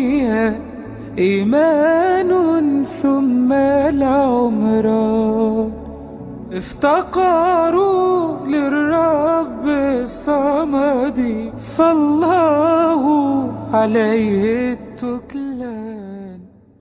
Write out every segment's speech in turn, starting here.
الدنيا إيمان ثم العمران افتقروا للرب الصمد فالله عليه التكلان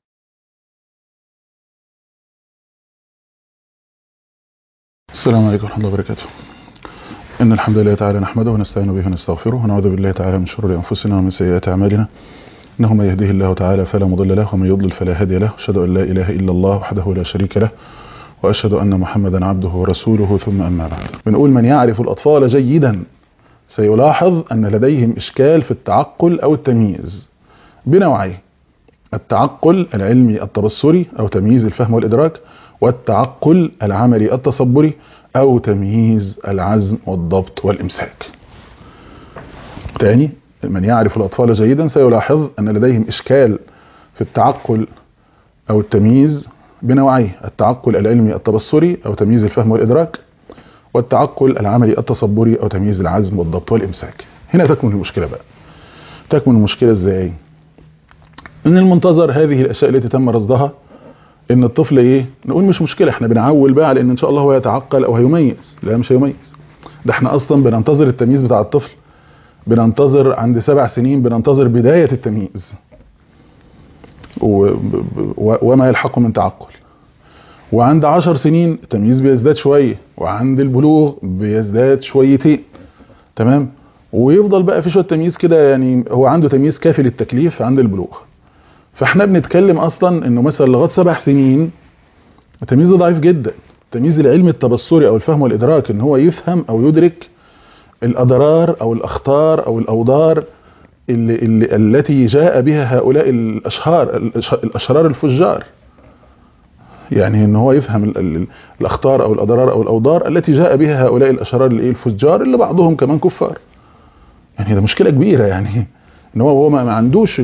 السلام عليكم ورحمة الله وبركاته إن الحمد لله تعالى نحمده ونستعين به ونستغفره ونعوذ بالله تعالى من شرور أنفسنا ومن سيئات أعمالنا إنه من يهده الله تعالى فلا مضل له ومن يضلل فلا هادي له أشهد أن لا إله إلا الله وحده لا شريك له وأشهد أن محمدا عبده ورسوله ثم أما بعد بنقول من يعرف الأطفال جيدا سيلاحظ أن لديهم إشكال في التعقل أو التمييز بنوعين التعقل العلمي التبصري أو تمييز الفهم والإدراك والتعقل العملي التصبري أو تمييز العزم والضبط والإمساك تاني من يعرف الأطفال جيدا سيلاحظ أن لديهم إشكال في التعقل أو التمييز بنوعيه التعقل العلمي التبصري أو تمييز الفهم والإدراك والتعقل العملي التصبري أو تمييز العزم والضبط والإمساك هنا تكمن المشكلة بقى تكمن المشكلة إزاي إن المنتظر هذه الأشياء التي تم رصدها ان الطفل ايه نقول مش مشكله احنا بنعول بقى على ان ان شاء الله هو يتعقل او هيميز لا مش هيميز ده احنا اصلا بننتظر التمييز بتاع الطفل بننتظر عند سبع سنين بننتظر بدايه التمييز و... و... وما يلحقه من تعقل وعند عشر سنين التمييز بيزداد شويه وعند البلوغ بيزداد شويتين تمام ويفضل بقى في شويه تمييز كده يعني هو عنده تمييز كافي للتكليف عند البلوغ فاحنا بنتكلم اصلا انه مثلا لغايه سبع سنين التمييز ضعيف جدا التمييز العلمي التبصري او الفهم والادراك ان هو يفهم او يدرك الاضرار او الاخطار او الاوضار اللي اللي التي جاء بها هؤلاء الاشهار الاشرار الفجار يعني ان هو يفهم ال ال الاخطار او الاضرار او الاوضار التي جاء بها هؤلاء الاشرار الايه الفجار اللي بعضهم كمان كفار يعني ده مشكله كبيره يعني ان هو هو ما عندوش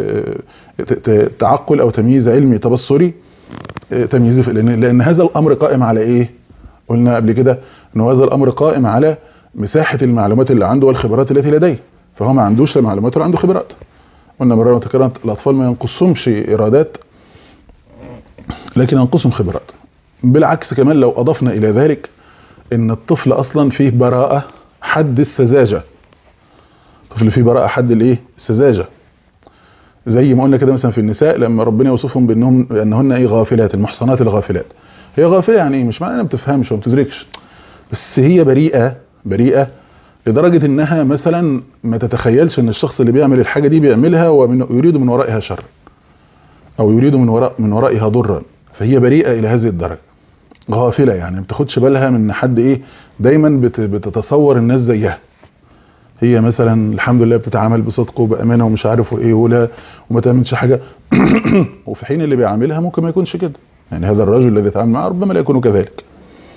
تعقل او تمييز علمي تبصري تمييز لان لان هذا الامر قائم على ايه قلنا قبل كده ان هذا الامر قائم على مساحه المعلومات اللي عنده والخبرات التي لديه فهو ما عندوش لا معلومات ولا عنده خبرات قلنا مره وتكررت الاطفال ما ينقصهمش ارادات لكن ينقصهم خبرات بالعكس كمان لو اضفنا الى ذلك ان الطفل اصلا فيه براءه حد السذاجه الطفل فيه براءه حد الايه السذاجه زي ما قلنا كده مثلا في النساء لما ربنا يوصفهم بانهم انهن ايه غافلات المحصنات الغافلات هي غافله يعني ايه مش معنى انها ما بتفهمش وما بتدركش بس هي بريئه بريئه لدرجه انها مثلا ما تتخيلش ان الشخص اللي بيعمل الحاجه دي بيعملها ويريد من ورائها شر او يريد من وراء من ورائها ضرا فهي بريئه الى هذه الدرجه غافله يعني ما بتاخدش بالها من حد ايه دايما بتتصور الناس زيها هي مثلا الحمد لله بتتعامل بصدق وبامانه ومش عارف ايه ولا وما تعملش حاجه وفي حين اللي بيعاملها ممكن ما يكونش كده يعني هذا الرجل الذي يتعامل معه ربما لا يكون كذلك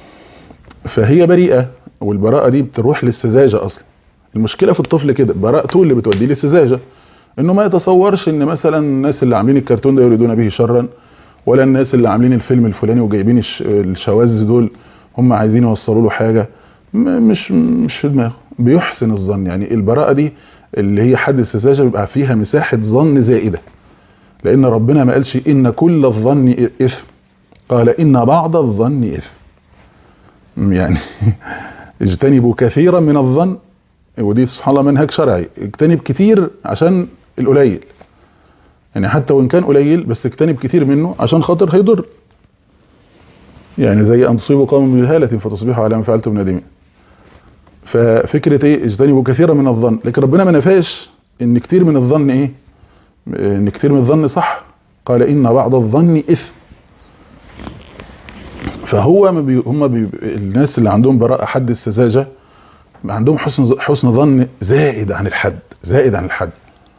فهي بريئه والبراءه دي بتروح للسذاجه اصلا المشكله في الطفل كده براءته اللي بتوديه للسذاجه انه ما يتصورش ان مثلا الناس اللي عاملين الكرتون ده يريدون به شرا ولا الناس اللي عاملين الفيلم الفلاني وجايبين الشواذ دول هم عايزين يوصلوا له حاجه مش مش في دماغه بيحسن الظن يعني البراءة دي اللي هي حد السذاجة بيبقى فيها مساحة ظن زائدة لأن ربنا ما قالش إن كل الظن إثم قال إن بعض الظن إثم يعني اجتنبوا كثيرا من الظن ودي سبحان الله منهج شرعي اجتنب كتير عشان القليل يعني حتى وإن كان قليل بس اجتنب كتير منه عشان خاطر هيضر يعني زي أن تصيبوا قوم بجهالة فتصبحوا على ما فعلتم نادمين ففكره ايه اجتنبوا كثيرا من الظن لكن ربنا ما نفاش ان كتير من الظن ايه ان كتير من الظن صح قال ان بعض الظن اثم فهو ما بي هم بي الناس اللي عندهم براءه حد السذاجه عندهم حسن حسن ظن زائد عن الحد زائد عن الحد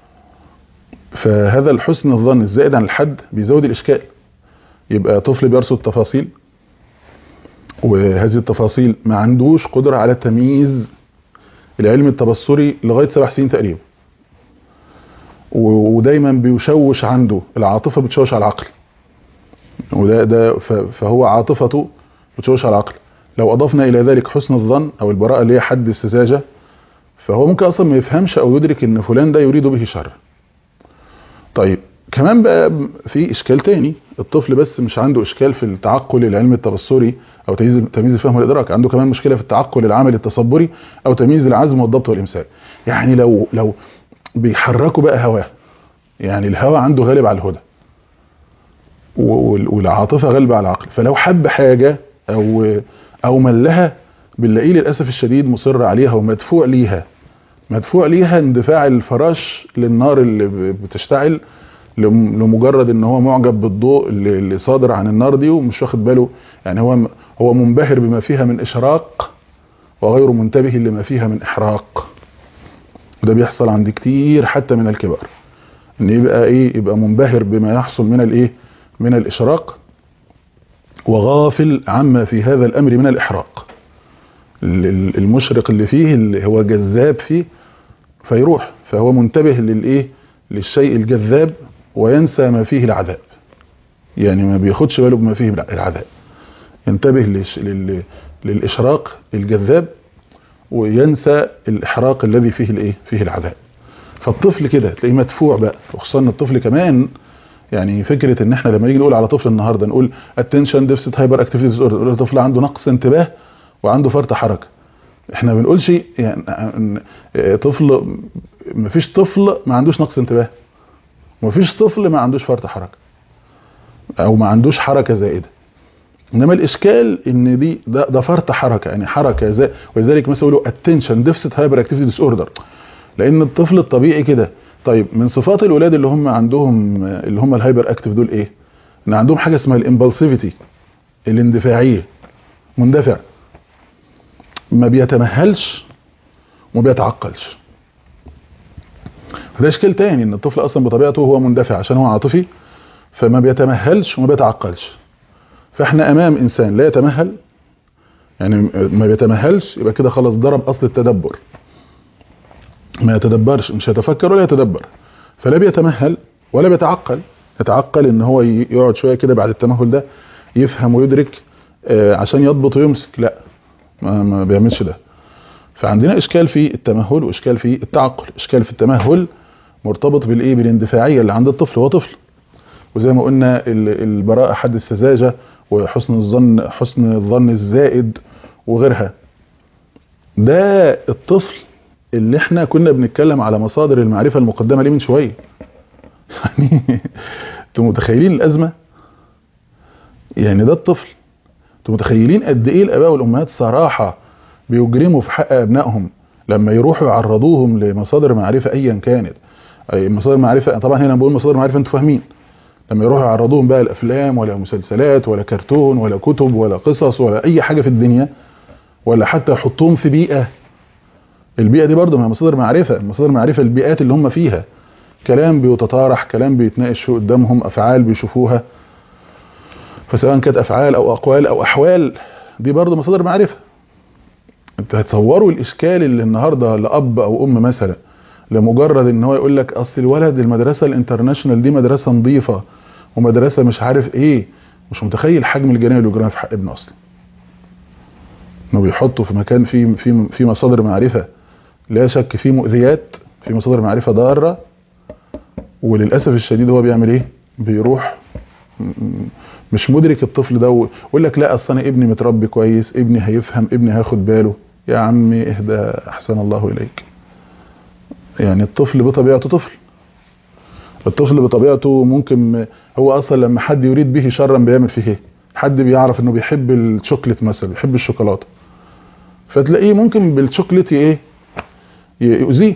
فهذا الحسن الظن الزائد عن الحد بيزود الاشكال يبقى طفل بيرصد تفاصيل وهذه التفاصيل ما عندوش قدرة على تمييز العلم التبصري لغاية سبع سنين تقريبا ودايما بيشوش عنده العاطفة بتشوش على العقل وده ده فهو عاطفته بتشوش على العقل لو اضفنا الى ذلك حسن الظن او البراءة اللي هي حد السذاجة فهو ممكن اصلا ما يفهمش او يدرك ان فلان ده يريد به شر طيب كمان بقى في اشكال تاني الطفل بس مش عنده اشكال في التعقل العلمي التبصري او تمييز تمييز الفهم والادراك عنده كمان مشكله في التعقل العملي التصبري او تمييز العزم والضبط والامساك يعني لو لو بيحركوا بقى هواه يعني الهوى عنده غالب على الهدى وال- والعاطفه غالبه على العقل فلو حب حاجه او او ملها بنلاقيه للاسف الشديد مصر عليها ومدفوع ليها مدفوع ليها اندفاع الفراش للنار اللي ب- بتشتعل لم- لمجرد ان هو معجب بالضوء اللي اللي صادر عن النار دي ومش واخد باله يعني هو م- هو منبهر بما فيها من اشراق وغير منتبه لما فيها من احراق وده بيحصل عند كتير حتى من الكبار ان يبقى ايه يبقى منبهر بما يحصل من الايه من الاشراق وغافل عما في هذا الامر من الاحراق ال- ال- المشرق اللي فيه اللي هو جذاب فيه فيروح فهو منتبه للايه للشيء الجذاب وينسى ما فيه العذاب يعني ما بياخدش باله بما فيه العذاب ينتبه للش- لل- للاشراق الجذاب وينسى الاحراق الذي فيه الايه فيه العذاب فالطفل كده تلاقيه مدفوع بقى وخصوصا ان الطفل كمان يعني فكره ان احنا لما نيجي نقول على طفل النهارده نقول اتنشن ديفست هايبر اكتيفيتي ديس اوردر طفل عنده نقص انتباه وعنده فرط حركه احنا ما بنقولش يعني إن طفل ما فيش طفل ما عندوش نقص انتباه ما فيش طفل ما عندوش فرط حركه او ما عندوش حركه زائده انما الاشكال ان دي ده, ده فرط حركه يعني حركه زي ولذلك مثلا يقولوا اتنشن ديفست هايبر اكتيفيتي ديس اوردر لان الطفل الطبيعي كده طيب من صفات الولاد اللي هم عندهم اللي هم الهايبر اكتيف دول ايه ان عندهم حاجه اسمها الامبلسيفيتي الاندفاعيه مندفع ما بيتمهلش وما بيتعقلش فده اشكال تاني ان الطفل اصلا بطبيعته هو مندفع عشان هو عاطفي فما بيتمهلش وما بيتعقلش فاحنا امام انسان لا يتمهل يعني ما بيتمهلش يبقى كده خلاص ضرب اصل التدبر ما يتدبرش مش يتفكر ولا يتدبر فلا بيتمهل ولا بيتعقل يتعقل ان هو يقعد شويه كده بعد التمهل ده يفهم ويدرك آه، عشان يضبط ويمسك لا ما, ما بيعملش ده فعندنا اشكال في التمهل واشكال في التعقل اشكال في التمهل مرتبط بالايه بالاندفاعيه اللي عند الطفل هو طفل وزي ما قلنا ال- البراءه حد السذاجه وحسن الظن حسن الظن الزائد وغيرها ده الطفل اللي احنا كنا بنتكلم على مصادر المعرفه المقدمه ليه من شويه يعني انتوا متخيلين الازمه يعني ده الطفل انتوا متخيلين قد ايه الاباء والامهات صراحه بيجرموا في حق ابنائهم لما يروحوا يعرضوهم لمصادر معرفه ايا كانت اي مصادر معرفه طبعا هنا بقول مصادر معرفه انتوا فاهمين لما يروحوا يعرضوهم بقى الافلام ولا مسلسلات ولا كرتون ولا كتب ولا قصص ولا اي حاجه في الدنيا ولا حتى يحطوهم في بيئه البيئه دي برضه ما هي مصادر معرفه مصادر معرفه البيئات اللي هم فيها كلام بيتطارح كلام بيتناقش فيه قدامهم افعال بيشوفوها فسواء كانت افعال او اقوال او احوال دي برضه مصادر معرفه انت هتصوروا الاشكال اللي النهارده لاب او ام مثلا لمجرد ان هو يقول لك اصل الولد المدرسه الانترناشونال دي مدرسه نظيفه ومدرسه مش عارف ايه مش متخيل حجم الجريمه اللي بيجرمها في حق ابنه اصلا انه بيحطه في مكان فيه في في مصادر معرفه لا شك فيه مؤذيات في مصادر معرفه ضاره وللاسف الشديد هو بيعمل ايه بيروح م- مش مدرك الطفل ده ويقول لك لا اصل انا ابني متربي كويس ابني هيفهم ابني هياخد باله يا عمي اهدى احسن الله اليك يعني الطفل بطبيعته طفل الطفل بطبيعته ممكن هو اصلا لما حد يريد به شرا بيعمل فيه ايه حد بيعرف انه بيحب الشوكليت مثلا بيحب الشوكولاته فتلاقيه ممكن بالشوكليت ايه يؤذيه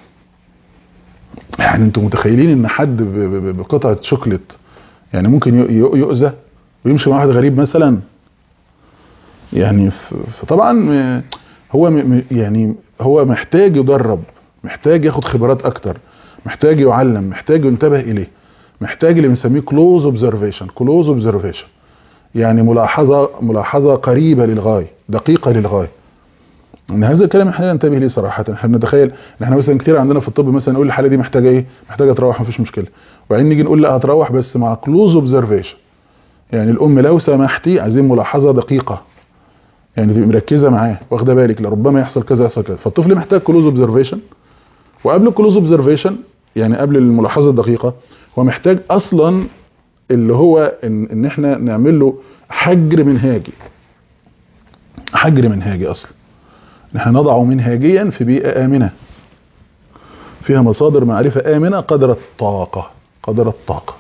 يعني انتوا متخيلين ان حد ب- ب- بقطعه شوكليت يعني ممكن ي- ي- يؤذى ويمشي مع واحد غريب مثلا يعني ف- فطبعا م- هو م- م- يعني هو محتاج يدرب محتاج ياخد خبرات اكتر محتاج يعلم محتاج ينتبه اليه محتاج اللي بنسميه كلوز اوبزرفيشن كلوز اوبزرفيشن يعني ملاحظه ملاحظه قريبه للغايه دقيقه للغايه ان هذا الكلام احنا ننتبه ليه صراحه احنا بنتخيل ان احنا مثلا كتير عندنا في الطب مثلا نقول الحاله دي محتاجه ايه محتاجه تروح مفيش مشكله وبعدين نيجي نقول لا هتروح بس مع كلوز اوبزرفيشن يعني الام لو سمحتي عايزين ملاحظه دقيقه يعني تبقي مركزه معاه واخده بالك لربما يحصل كذا يحصل كذا فالطفل محتاج كلوز اوبزرفيشن وقبل الكلوز اوبزرفيشن يعني قبل الملاحظه الدقيقه هو محتاج اصلا اللي هو ان, إن احنا نعمل له حجر منهاجي حجر منهاجي اصلا نحن نضعه منهاجيا في بيئه امنه فيها مصادر معرفه امنه قدر الطاقه قدر الطاقه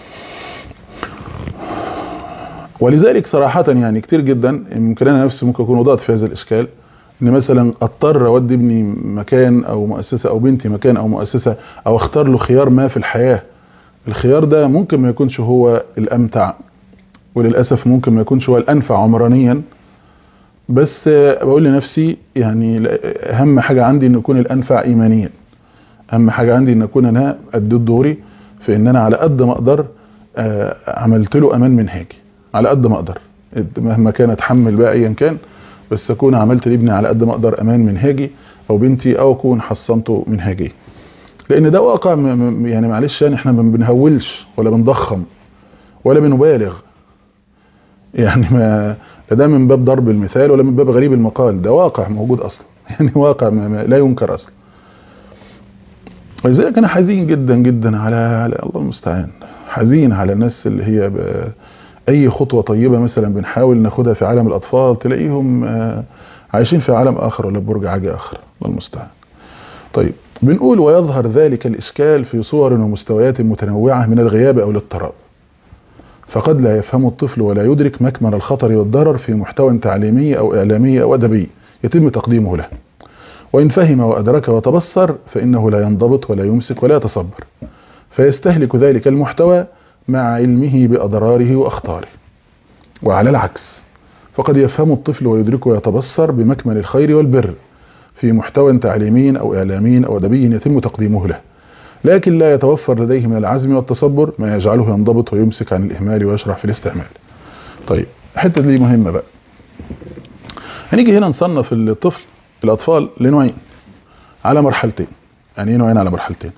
ولذلك صراحة يعني كتير جدا يمكن أنا نفسي ممكن أكون وضعت في هذا الإشكال إن مثلا أضطر أودي ابني مكان أو مؤسسة أو بنتي مكان أو مؤسسة أو أختار له خيار ما في الحياة الخيار ده ممكن ما يكونش هو الأمتع وللأسف ممكن ما يكونش هو الأنفع عمرانيا بس بقول لنفسي يعني أهم حاجة عندي إن يكون الأنفع إيمانيا أهم حاجة عندي إن أكون أنا أديت دوري في إن أنا على قد ما أقدر عملت له أمان منهاجي على قد ما اقدر مهما كان اتحمل بقى ايا كان بس اكون عملت لابني على قد ما اقدر امان منهاجي او بنتي او اكون حصنته منهاجي لان ده واقع يعني معلش يعني احنا ما بنهولش ولا بنضخم ولا بنبالغ يعني ما ده من باب ضرب المثال ولا من باب غريب المقال ده واقع موجود اصلا يعني واقع ما لا ينكر اصلا ولذلك انا حزين جدا جدا على, على الله المستعان حزين على الناس اللي هي ب... اي خطوة طيبة مثلا بنحاول ناخدها في عالم الاطفال تلاقيهم عايشين في عالم اخر ولا برج عاجي اخر الله المستعان طيب بنقول ويظهر ذلك الاشكال في صور ومستويات متنوعة من الغياب او الاضطراب فقد لا يفهم الطفل ولا يدرك مكمن الخطر والضرر في محتوى تعليمي او اعلامي او ادبي يتم تقديمه له وان فهم وادرك وتبصر فانه لا ينضبط ولا يمسك ولا يتصبر فيستهلك ذلك المحتوى مع علمه بأضراره وأخطاره وعلى العكس فقد يفهم الطفل ويدرك ويتبصر بمكمن الخير والبر في محتوى تعليمي أو إعلامي أو أدبي يتم تقديمه له لكن لا يتوفر لديه من العزم والتصبر ما يجعله ينضبط ويمسك عن الإهمال ويشرح في الاستعمال طيب الحتة دي مهمة بقى هنيجي هنا نصنف الطفل الأطفال لنوعين على مرحلتين يعني ايه نوعين على مرحلتين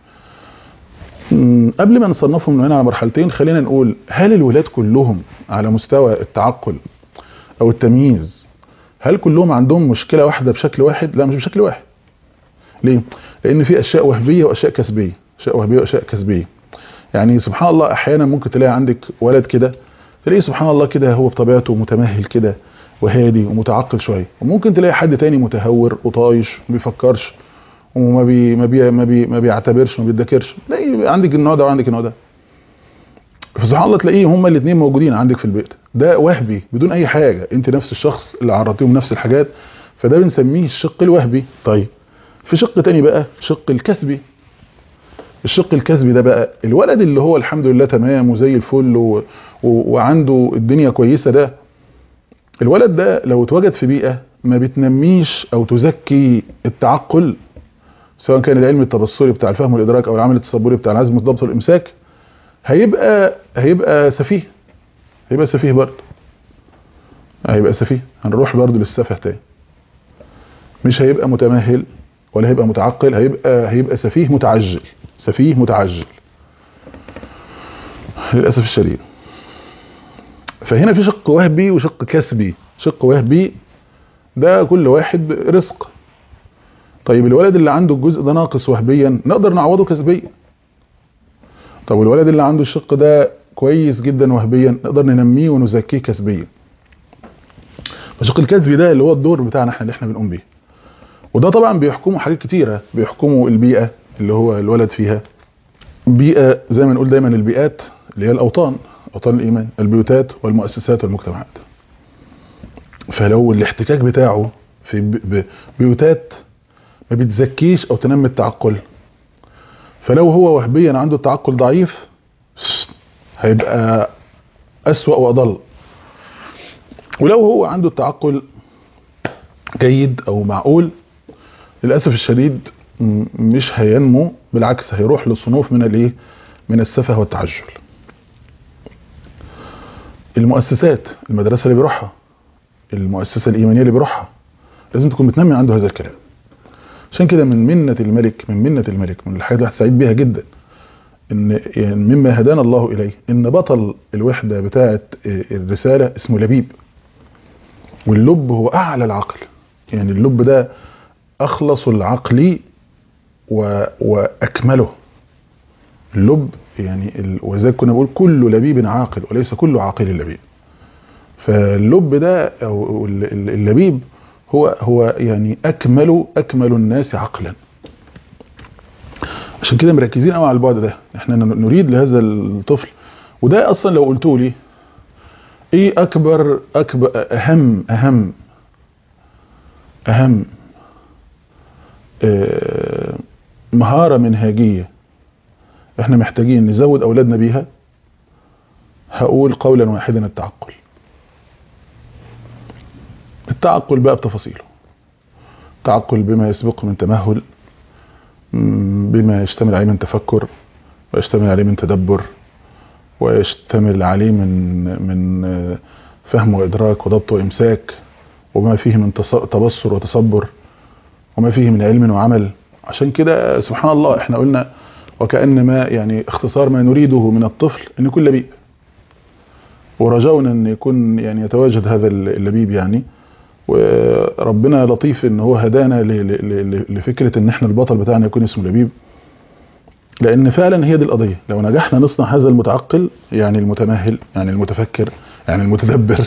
قبل ما نصنفهم نوعين على مرحلتين خلينا نقول هل الولاد كلهم على مستوى التعقل او التمييز هل كلهم عندهم مشكلة واحدة بشكل واحد لا مش بشكل واحد ليه لان في اشياء وهبية واشياء كسبية اشياء وهبية واشياء كسبية يعني سبحان الله احيانا ممكن تلاقي عندك ولد كده تلاقيه سبحان الله كده هو بطبيعته متمهل كده وهادي ومتعقل شوية وممكن تلاقي حد تاني متهور وطايش وما بيفكرش وما بي ما بي ما, بي ما بيعتبرش وما بيتذاكرش تلاقي عندك النوع ده وعندك النوع ده فسبحان الله تلاقيهم هما الاثنين موجودين عندك في البيت ده وهبي بدون اي حاجه انت نفس الشخص اللي عرضتيهم نفس الحاجات فده بنسميه الشق الوهبي طيب في شق تاني بقى شق الكسبي الشق الكسبي ده بقى الولد اللي هو الحمد لله تمام وزي الفل و... و... وعنده الدنيا كويسه ده الولد ده لو اتوجد في بيئه ما بتنميش او تزكي التعقل سواء كان العلم التبصري بتاع الفهم والادراك او العمل التصبري بتاع العزم والضبط والامساك هيبقى هيبقى سفيه هيبقى سفيه برضه هيبقى سفيه هنروح برضه للسفه تاني مش هيبقى متمهل ولا هيبقى متعقل هيبقى هيبقى سفيه متعجل سفيه متعجل للاسف الشديد فهنا في شق وهبي وشق كسبي شق وهبي ده كل واحد رزق طيب الولد اللي عنده الجزء ده ناقص وهبيا نقدر نعوضه كسبيا طب الولد اللي عنده الشق ده كويس جدا وهبيا نقدر ننميه ونزكيه كسبيا الشق الكسبي ده اللي هو الدور بتاعنا احنا اللي احنا بنقوم بيه وده طبعا بيحكمه حاجات كتيرة بيحكمه البيئة اللي هو الولد فيها بيئة زي ما نقول دايما البيئات اللي هي الأوطان أوطان الإيمان البيوتات والمؤسسات والمجتمعات فلو الاحتكاك بتاعه في بيوتات ما بتزكيش او تنمي التعقل فلو هو وهبيا عنده التعقل ضعيف هيبقى اسوأ واضل ولو هو عنده التعقل جيد او معقول للاسف الشديد مش هينمو بالعكس هيروح لصنوف من الايه من السفه والتعجل المؤسسات المدرسه اللي بيروحها المؤسسه الايمانيه اللي بيروحها لازم تكون بتنمي عنده هذا الكلام عشان كده من منة الملك من منة الملك من الحاجات اللي سعيد بيها جدا ان يعني مما هدانا الله اليه ان بطل الوحدة بتاعة الرسالة اسمه لبيب واللب هو اعلى العقل يعني اللب ده اخلص العقل و... واكمله اللب يعني ال... وذلك كنا بنقول كل لبيب عاقل وليس كل عاقل لبيب فاللب ده او ال- ال- اللبيب هو هو يعني اكمل اكمل الناس عقلا عشان كده مركزين قوي على البعد ده احنا ن- نريد لهذا الطفل وده اصلا لو قلتوا لي ايه اكبر اكبر اهم اهم اهم آه، مهارة منهجية احنا محتاجين نزود اولادنا بيها هقول قولا واحدا التعقل التعقل بقى بتفاصيله التعقل بما يسبقه من تمهل م، بما يشتمل عليه من تفكر ويشتمل عليه من تدبر ويشتمل عليه من من آه، فهم وادراك وضبط وامساك وما فيه من تص- تبصر وتصبر وما فيه من علم وعمل عشان كده سبحان الله احنا قلنا وكأن ما يعني اختصار ما نريده من الطفل ان يكون لبيب ورجونا ان يكون يعني يتواجد هذا اللبيب يعني وربنا لطيف ان هو هدانا ل- ل- ل- لفكرة ان احنا البطل بتاعنا يكون اسمه لبيب لان فعلا هي دي القضية لو نجحنا نصنع هذا المتعقل يعني المتمهل يعني المتفكر يعني المتدبر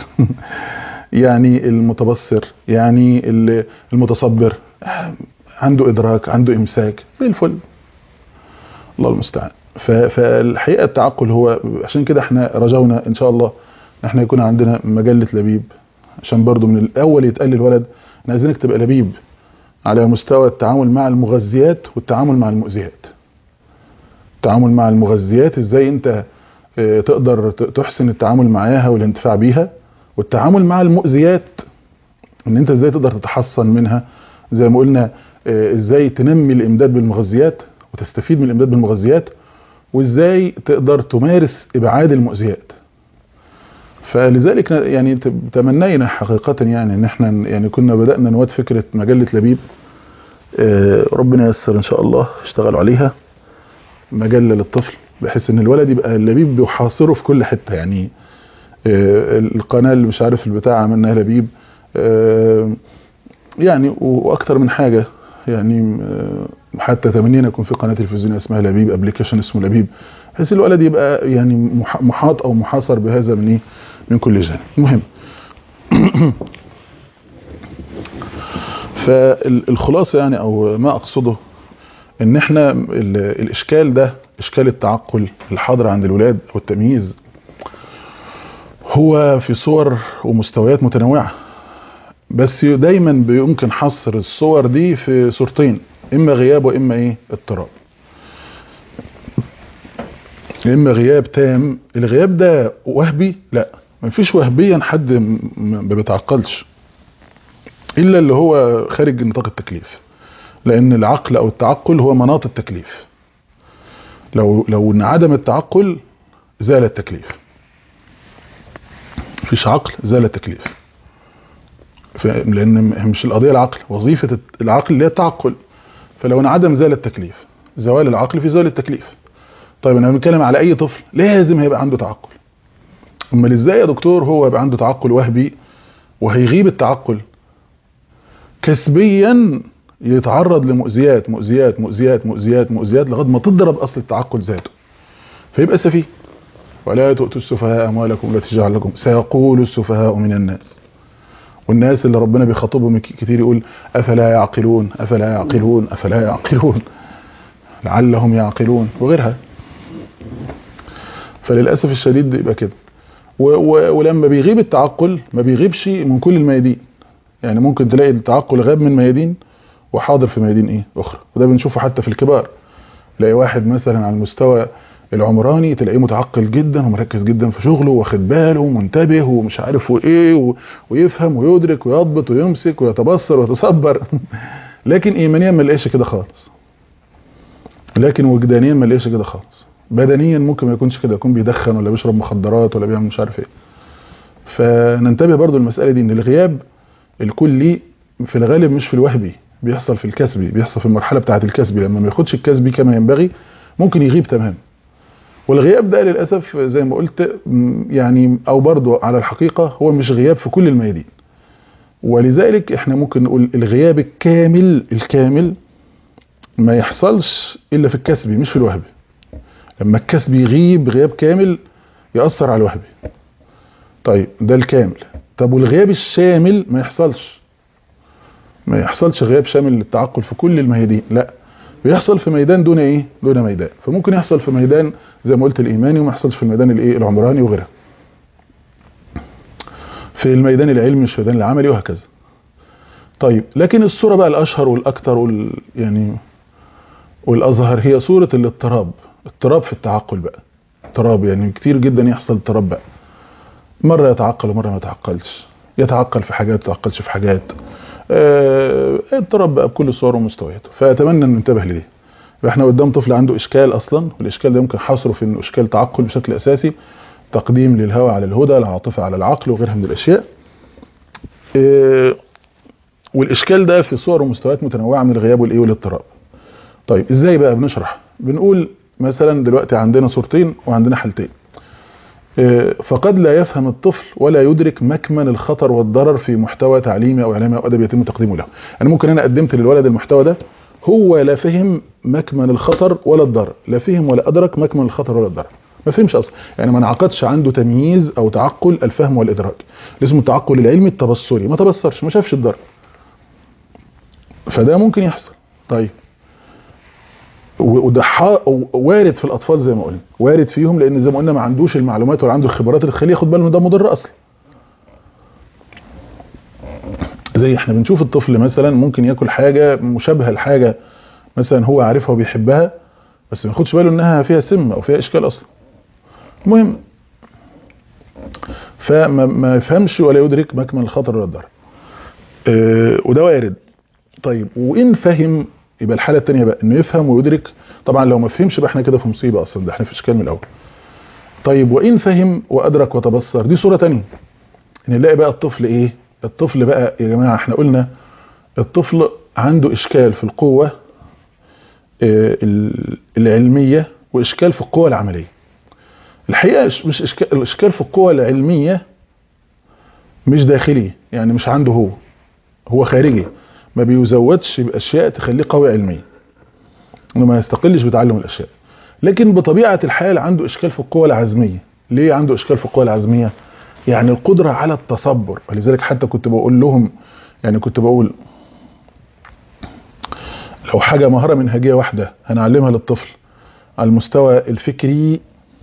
يعني المتبصر يعني ال- المتصبر عنده ادراك عنده امساك زي الفل الله المستعان ف- فالحقيقه التعقل هو عشان كده احنا رجونا ان شاء الله ان احنا يكون عندنا مجله لبيب عشان برضو من الاول يتقال للولد احنا عايزينك تبقى لبيب على مستوى التعامل مع المغذيات والتعامل مع المؤذيات التعامل مع المغذيات ازاي انت اه، تقدر ت- تحسن التعامل معاها والانتفاع بيها والتعامل مع المؤذيات ان انت ازاي تقدر تتحصن منها زي ما قلنا اه، ازاي تنمي الامداد بالمغذيات وتستفيد من الامداد بالمغذيات وازاي تقدر تمارس ابعاد المؤذيات فلذلك ن- يعني ت- تمنينا حقيقة يعني ان احنا ن- يعني كنا بدأنا نواد فكرة مجلة لبيب اه، ربنا ييسر ان شاء الله اشتغلوا عليها مجلة للطفل بحيث ان الولد يبقى اللبيب بيحاصره في كل حتة يعني آه، القناة اللي مش عارف البتاع عملناها لبيب آه، يعني و- واكتر من حاجة يعني آه، حتى تمنينا يكون في قناة تلفزيونية اسمها لبيب ابلكيشن اسمه لبيب بحيث الولد يبقى يعني مح- محاط او محاصر بهذا من ايه من كل جانب المهم فالخلاصة يعني او ما اقصده ان احنا ال- الاشكال ده اشكال التعقل الحاضر عند الولاد او التمييز هو في صور ومستويات متنوعة بس دايما بيمكن حصر الصور دي في صورتين اما غياب واما ايه اضطراب اما غياب تام الغياب ده وهبي لا مفيش وهبيا حد م- ما بيتعقلش الا اللي هو خارج نطاق التكليف لان العقل او التعقل هو مناط التكليف لو لو انعدم التعقل زال التكليف مفيش عقل زال التكليف ف- لان مش القضيه العقل وظيفه العقل اللي هي التعقل فلو انعدم زال التكليف زوال العقل في زوال التكليف طيب انا بنتكلم على اي طفل لازم هيبقى عنده تعقل امال ازاي يا دكتور هو يبقى عنده تعقل وهبي وهيغيب التعقل كسبيا يتعرض لمؤذيات مؤذيات مؤذيات مؤذيات مؤذيات لغايه ما تضرب اصل التعقل ذاته فيبقى سفيه ولا تؤتوا السفهاء اموالكم التي جعل لكم سيقول السفهاء من الناس والناس اللي ربنا بيخاطبهم ك- كتير يقول افلا يعقلون افلا يعقلون افلا يعقلون لعلهم يعقلون وغيرها فللاسف الشديد يبقى كده و- و- ولما بيغيب التعقل ما بيغيبش من كل الميادين يعني ممكن تلاقي التعقل غاب من ميادين وحاضر في ميادين ايه اخرى وده بنشوفه حتى في الكبار تلاقي واحد مثلا على المستوى العمراني تلاقيه متعقل جدا ومركز جدا في شغله واخد باله ومنتبه ومش عارف وايه و- ويفهم ويدرك ويضبط ويمسك ويتبصر ويتصبر لكن ايمانيا ما لقاش كده خالص لكن وجدانيا ما لقاش كده خالص بدنيا ممكن ما يكونش كده يكون بيدخن ولا بيشرب مخدرات ولا بيعمل مش عارف ايه فننتبه برضو المسألة دي ان الغياب الكلي في الغالب مش في الوهبي بيحصل في الكسبي بيحصل في المرحلة بتاعة الكسبي لما ما ياخدش الكسبي كما ينبغي ممكن يغيب تماما والغياب ده للأسف زي ما قلت م، يعني أو برضو على الحقيقة هو مش غياب في كل الميادين ولذلك احنا ممكن نقول الغياب الكامل الكامل ما يحصلش إلا في الكسبي مش في الوهبي لما الكسب يغيب غياب كامل يأثر على الوهبي طيب ده الكامل طب والغياب الشامل ما يحصلش ما يحصلش غياب شامل للتعقل في كل الميادين لا بيحصل في ميدان دون ايه دون ميدان فممكن يحصل في ميدان زي ما قلت الايماني وما يحصلش في الميدان الايه العمراني وغيرها في الميدان العلمي مش في الميدان العملي وهكذا طيب لكن الصورة بقى الاشهر والاكثر وال يعني والاظهر هي صورة الاضطراب اضطراب في التعقل بقى اضطراب يعني كتير جدا يحصل اضطراب بقى مرة يتعقل ومرة ما يتعقلش يتعقل في حاجات ما يتعقلش في حاجات اه اضطراب بقى بكل صوره ومستوياته فاتمنى ان ننتبه لدي احنا قدام طفل عنده اشكال اصلا والاشكال ده ممكن حصره في انه اشكال تعقل بشكل اساسي تقديم للهوى على الهدى العاطفه على العقل وغيرها من الاشياء اه والاشكال ده في صور ومستويات متنوعه من الغياب والايه والاضطراب طيب ازاي بقى بنشرح بنقول مثلا دلوقتي عندنا صورتين وعندنا حالتين فقد لا يفهم الطفل ولا يدرك مكمن الخطر والضرر في محتوى تعليمي او اعلامي او ادبي يتم تقديمه له يعني ممكن انا قدمت للولد المحتوى ده هو لا فهم مكمن الخطر ولا الضرر لا فهم ولا ادرك مكمن الخطر ولا الضرر ما فهمش اصلا يعني ما انعقدش عنده تمييز او تعقل الفهم والادراك اسمه التعقل العلمي التبصري ما تبصرش ما شافش الضرر فده ممكن يحصل طيب وده وارد في الاطفال زي ما قلنا وارد فيهم لان زي ما قلنا ما عندوش المعلومات ولا عنده الخبرات اللي تخليه ياخد باله ان ده مضر اصلا زي احنا بنشوف الطفل مثلا ممكن ياكل حاجه مشابهه لحاجه مثلا هو عارفها وبيحبها بس ما ياخدش باله انها فيها سم او فيها اشكال اصلا المهم فما ما يفهمش ولا يدرك مكمن الخطر ولا الضرر اه وده وارد طيب وان فهم يبقى الحاله الثانيه بقى انه يفهم ويدرك طبعا لو ما فهمش يبقى احنا كده في مصيبه اصلا ده احنا في اشكال من الاول طيب وان فهم وادرك وتبصر دي صوره ثانيه ان نلاقي بقى الطفل ايه الطفل بقى يا جماعه احنا قلنا الطفل عنده اشكال في القوه اه العلميه واشكال في القوه العمليه الحقيقه مش اشكال الاشكال في القوه العلميه مش داخلي يعني مش عنده هو هو خارجي ما بيزودش باشياء تخليه قوي علميا انه ما يستقلش بتعلم الاشياء لكن بطبيعه الحال عنده اشكال في القوه العزميه ليه عنده اشكال في القوه العزميه يعني القدره على التصبر ولذلك حتى كنت بقول لهم يعني كنت بقول لو حاجه مهاره منهجيه واحده هنعلمها للطفل على المستوى الفكري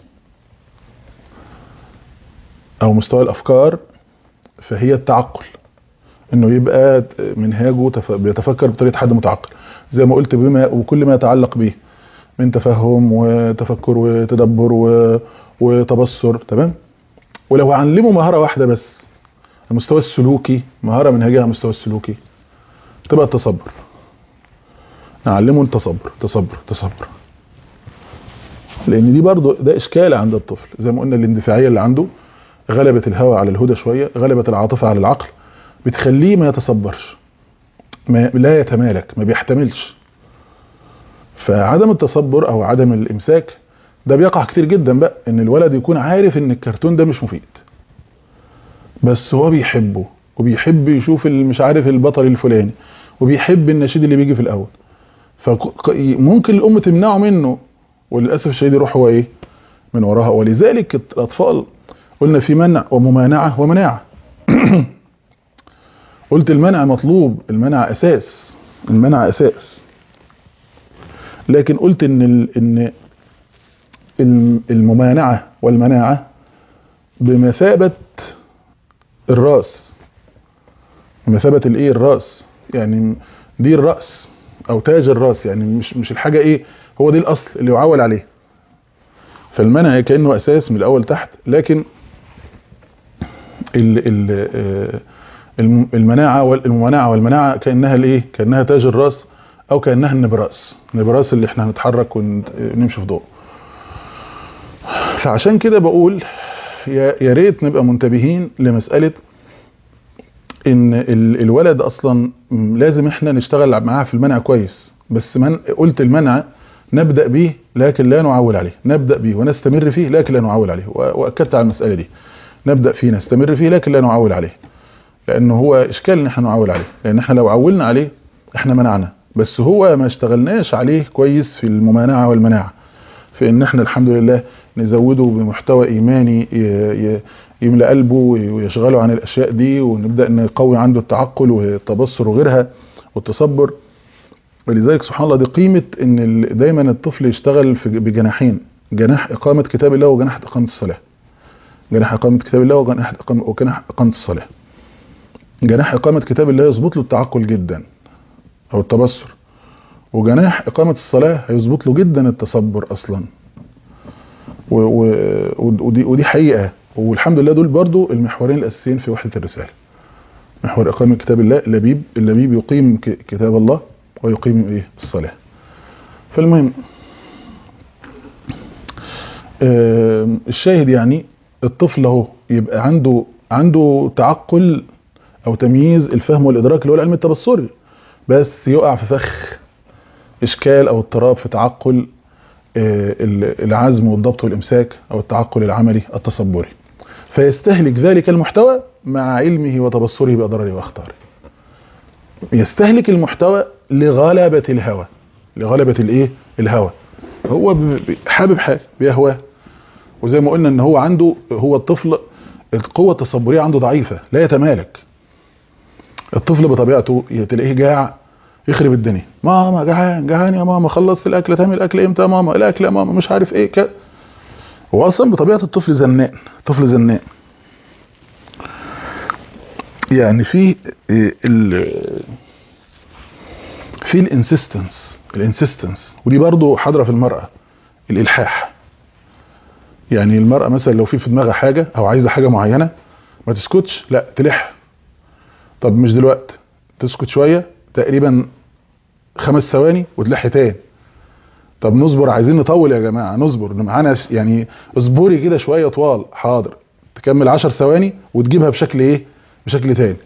او مستوى الافكار فهي التعقل انه يبقى منهاجه بيتفكر بطريقه حد متعقل زي ما قلت بما وكل ما يتعلق به من تفهم وتفكر وتدبر وتبصر تمام ولو علمه مهاره واحده بس المستوى السلوكي مهاره منهجيه على المستوى السلوكي تبقى التصبر نعلمه التصبر تصبر تصبر لان دي برضو ده اشكال عند الطفل زي ما قلنا الاندفاعيه اللي عنده غلبت الهوى على الهدى شويه غلبت العاطفه على العقل بتخليه ما يتصبرش ما لا يتمالك ما بيحتملش فعدم التصبر او عدم الامساك ده بيقع كتير جدا بقى ان الولد يكون عارف ان الكرتون ده مش مفيد بس هو بيحبه وبيحب يشوف مش عارف البطل الفلاني وبيحب النشيد اللي بيجي في الاول فممكن الام تمنعه منه وللاسف الشديد يروح هو ايه من وراها ولذلك الاطفال قلنا في منع وممانعه ومناعه قلت المنع مطلوب المنع اساس المنع اساس لكن قلت ان ان الممانعه والمناعه بمثابه الراس بمثابه الايه الراس يعني دي الراس او تاج الراس يعني مش مش الحاجه ايه هو دي الاصل اللي يعول عليه فالمنع كانه اساس من الاول تحت لكن ال ال المناعه والمناعه والمناعه كانها الايه كانها تاج الراس او كانها النبراس النبراس اللي احنا هنتحرك ونمشي في ضوء فعشان كده بقول يا ريت نبقى منتبهين لمساله ان الولد اصلا لازم احنا نشتغل معاه في المنع كويس بس من قلت المنع نبدا به لكن لا نعول عليه نبدا به ونستمر فيه لكن لا نعول عليه واكدت على المساله دي نبدا فيه نستمر فيه لكن لا نعول عليه لانه هو اشكال ان احنا نعول عليه لان احنا لو عولنا عليه احنا منعنا بس هو ما اشتغلناش عليه كويس في الممانعه والمناعه في ان احنا الحمد لله نزوده بمحتوى ايماني ي- ي- يملى قلبه ويشغله عن الاشياء دي ونبدا نقوي عنده التعقل والتبصر وغيرها والتصبر ولذلك سبحان الله دي قيمه ان ال- دايما الطفل يشتغل في بجناحين جناح اقامه كتاب الله وجناح اقامه الصلاه جناح اقامه كتاب الله وجناح اقامه وجناح اقامه الصلاه جناح اقامه كتاب الله يظبط له التعقل جدا او التبصر وجناح إقامة الصلاة هيظبط له جدا التصبر أصلا و و ودي, ودي حقيقة والحمد لله دول برضو المحورين الأساسيين في وحدة الرسالة محور إقامة كتاب الله اللبيب اللبيب يقيم ك- كتاب الله ويقيم إيه الصلاة فالمهم آم، الشاهد يعني الطفل اهو يبقى عنده عنده تعقل او تمييز الفهم والادراك اللي هو العلم التبصري بس يقع في فخ اشكال او اضطراب في تعقل آه، ال- العزم والضبط والامساك او التعقل العملي التصبري فيستهلك ذلك المحتوى مع علمه وتبصره باضراره واخطاره يستهلك المحتوى لغلبة الهوى لغلبة الايه الهوى هو ب- ب- حابب حاجه بيهواه وزي ما قلنا ان هو عنده هو الطفل القوة التصبرية عنده ضعيفة لا يتمالك الطفل بطبيعته تلاقيه جاع يخرب الدنيا ماما جعان جعان يا ماما خلصت الاكل تعمل الاكل امتى يا ماما الاكل يا ماما مش عارف ايه ك... هو اصلا بطبيعه الطفل زنان طفل زنان يعني في إيه ال في الانسيستنس الانسيستنس ودي برضو حاضره في المراه الالحاح يعني المراه مثلا لو في في دماغها حاجه او عايزه حاجه معينه ما تسكتش لا تلح طب مش دلوقتي تسكت شويه تقريبا خمس ثواني وتلح تاني طب نصبر عايزين نطول يا جماعه نصبر معانا ش- يعني اصبري كده شويه طوال حاضر تكمل 10 ثواني وتجيبها بشكل ايه بشكل تاني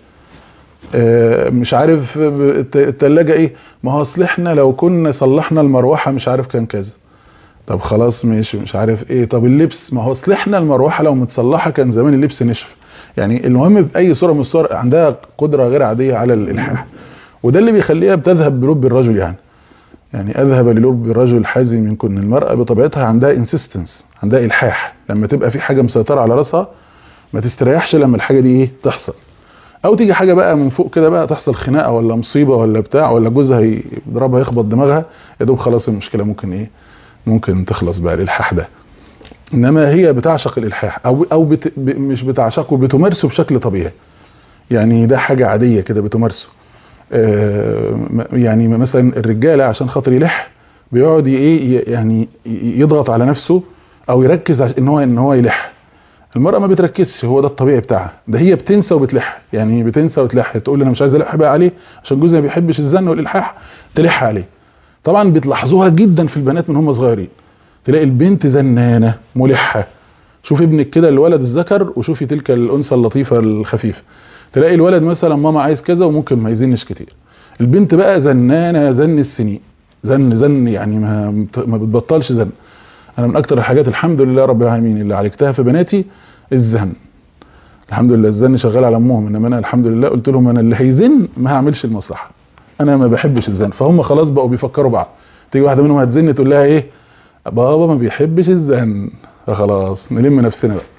آه، مش عارف ب- الت- التلاجة ايه ما هو اصل احنا لو كنا صلحنا المروحه مش عارف كان كذا طب خلاص ماشي مش عارف ايه طب اللبس ما هو اصل احنا المروحه لو متصلحه كان زمان اللبس نشف يعني المهم باي صوره من الصور عندها قدره غير عاديه على الالحاح وده اللي بيخليها بتذهب بلب الرجل يعني يعني اذهب للب الرجل الحازم منكن المراه بطبيعتها عندها انسيستنس عندها الحاح لما تبقى في حاجه مسيطره على راسها ما تستريحش لما الحاجه دي ايه تحصل او تيجي حاجه بقى من فوق كده بقى تحصل خناقه ولا مصيبه ولا بتاع ولا جوزها يضربها يخبط دماغها يا دوب خلاص المشكله ممكن ايه ممكن تخلص بقى الالحاح ده انما هي بتعشق الالحاح او او بت ب- مش بتعشقه بتمارسه بشكل طبيعي يعني ده حاجه عاديه كده بتمارسه آه، م- يعني مثلا الرجاله عشان خاطر يلح بيقعد ي- ايه ي- يعني ي- يضغط على نفسه او يركز عش- ان هو ان هو يلح المرأة ما بتركزش هو ده الطبيعي بتاعها ده هي بتنسى وبتلح يعني بتنسى وتلح تقول انا مش عايز الح بقى عليه عشان جوزي ما بيحبش الزن والالحاح تلح عليه طبعا بتلاحظوها جدا في البنات من هم صغيرين تلاقي البنت زنانة ملحة شوفي ابنك كده الولد الذكر وشوفي تلك الانثى اللطيفة الخفيفة تلاقي الولد مثلا ماما عايز كذا وممكن ما يزنش كتير البنت بقى زنانة زن السنين زن زن يعني ما ما بتبطلش زن انا من اكتر الحاجات الحمد لله رب العالمين اللي عالجتها في بناتي الزن الحمد لله الزن شغال على امهم انما انا الحمد لله قلت لهم انا اللي هيزن ما هعملش المصلحه انا ما بحبش الزن فهم خلاص بقوا بيفكروا بعض تيجي واحده منهم هتزن تقول لها ايه بابا ما بيحبش الزن فخلاص نلم نفسنا بقى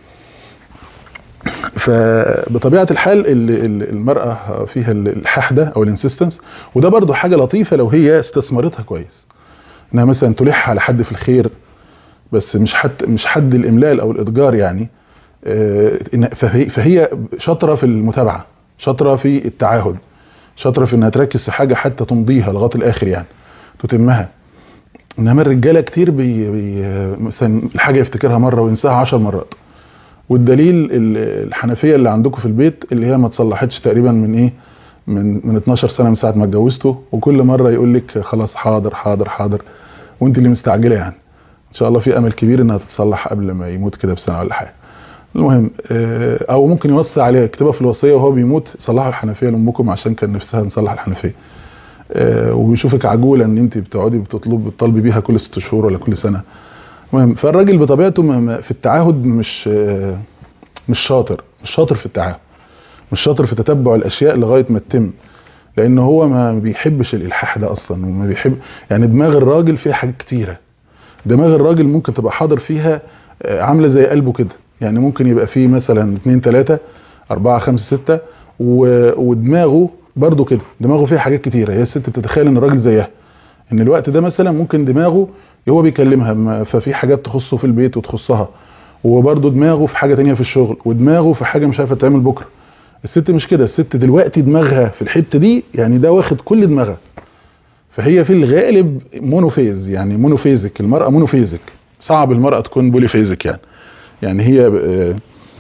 فبطبيعه الحال ال- ال- المراه فيها الالحاح ده او الانسيستنس وده برضو حاجه لطيفه لو هي استثمرتها كويس انها مثلا تلح على حد في الخير بس مش حد مش حد الاملال او الاتجار يعني آه، إن- فهي, فهي شاطره في المتابعه شاطره في التعاهد شاطره في انها تركز في حاجه حتى تمضيها لغايه الاخر يعني تتمها انما الرجاله كتير بي بي مثلا الحاجه يفتكرها مره وينساها عشر مرات والدليل ال- الحنفيه اللي عندكم في البيت اللي هي ما اتصلحتش تقريبا من ايه من من 12 سنه من ساعه ما اتجوزته وكل مره يقول لك خلاص حاضر حاضر حاضر وانت اللي مستعجله يعني ان شاء الله في امل كبير انها تتصلح قبل ما يموت كده بسنه ولا حاجه المهم آه، او ممكن يوصي عليها يكتبها في الوصيه وهو بيموت صلحوا الحنفيه لامكم عشان كان نفسها نصلح الحنفيه آه، وبيشوفك عجوله ان انت بتقعدي بتطلب بتطالبي بيها كل ست شهور ولا كل سنه المهم فالراجل بطبيعته ما- ما- في التعاهد مش آه، مش شاطر مش شاطر في التعاهد مش شاطر في تتبع الاشياء لغايه ما تتم لان هو ما بيحبش الالحاح ده اصلا وما بيحب يعني دماغ الراجل فيها حاجات كتيره دماغ الراجل ممكن تبقى حاضر فيها آه، عامله زي قلبه كده يعني ممكن يبقى فيه مثلا 2 3 4 5 6 ودماغه برضو كده دماغه فيها حاجات كتيره هي الست بتتخيل ان الراجل زيها ان الوقت ده مثلا ممكن دماغه هو بيكلمها ما- ففي حاجات تخصه في البيت وتخصها وبرضه دماغه في حاجه تانية في الشغل ودماغه في حاجه مش عارفه تعمل بكره الست مش كده الست دلوقتي دماغها في الحته دي يعني ده واخد كل دماغها فهي في الغالب مونوفيز يعني مونوفيزك المرأة مونوفيزك صعب المرأة تكون بوليفيزك يعني يعني هي آه،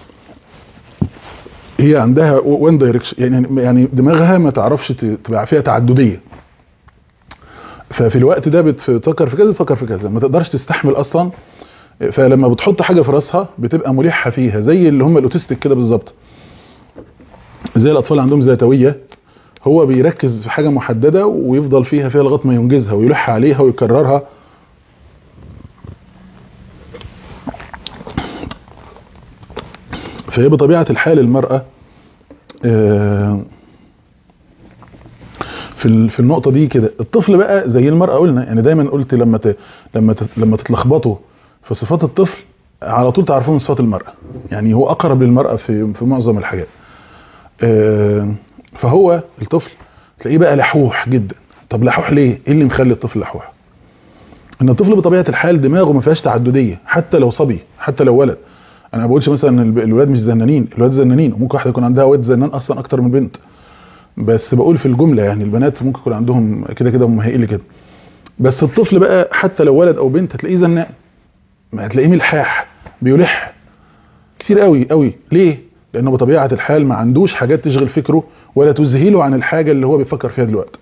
هي عندها وان دايركشن يعني يعني دماغها ما تعرفش ت- تبقى فيها تعددية ففي الوقت ده بتفكر في كذا تفكر في كذا ما تقدرش تستحمل اصلا فلما بتحط حاجة في راسها بتبقى ملحة فيها زي اللي هم الاوتيستيك كده بالظبط زي الاطفال اللي عندهم ذاتوية هو بيركز في حاجة محددة ويفضل فيها فيها لغايه ما ينجزها ويلح عليها ويكررها فهي بطبيعة الحال المرأة آه، في ال- في النقطة دي كده الطفل بقى زي المرأة قلنا يعني دايما قلت لما ت- لما ت- لما تتلخبطوا في صفات الطفل على طول تعرفون صفات المرأة يعني هو أقرب للمرأة في في معظم الحاجات آه، فهو الطفل تلاقيه بقى لحوح جدا طب لحوح ليه ايه اللي مخلي الطفل لحوح ان الطفل بطبيعه الحال دماغه ما فيهاش تعدديه حتى لو صبي حتى لو ولد انا ما بقولش مثلا إن الب- الولاد مش زنانين الولاد زنانين وممكن واحده يكون عندها ولد زنان اصلا اكتر من بنت بس بقول في الجمله يعني البنات ممكن يكون عندهم كده كده مهيئ كده بس الطفل بقى حتى لو ولد او بنت هتلاقيه زنان ما هتلاقيه ملحاح بيلح كتير قوي قوي ليه لانه بطبيعه الحال ما عندوش حاجات تشغل فكره ولا تذهله عن الحاجه اللي هو بيفكر فيها دلوقتي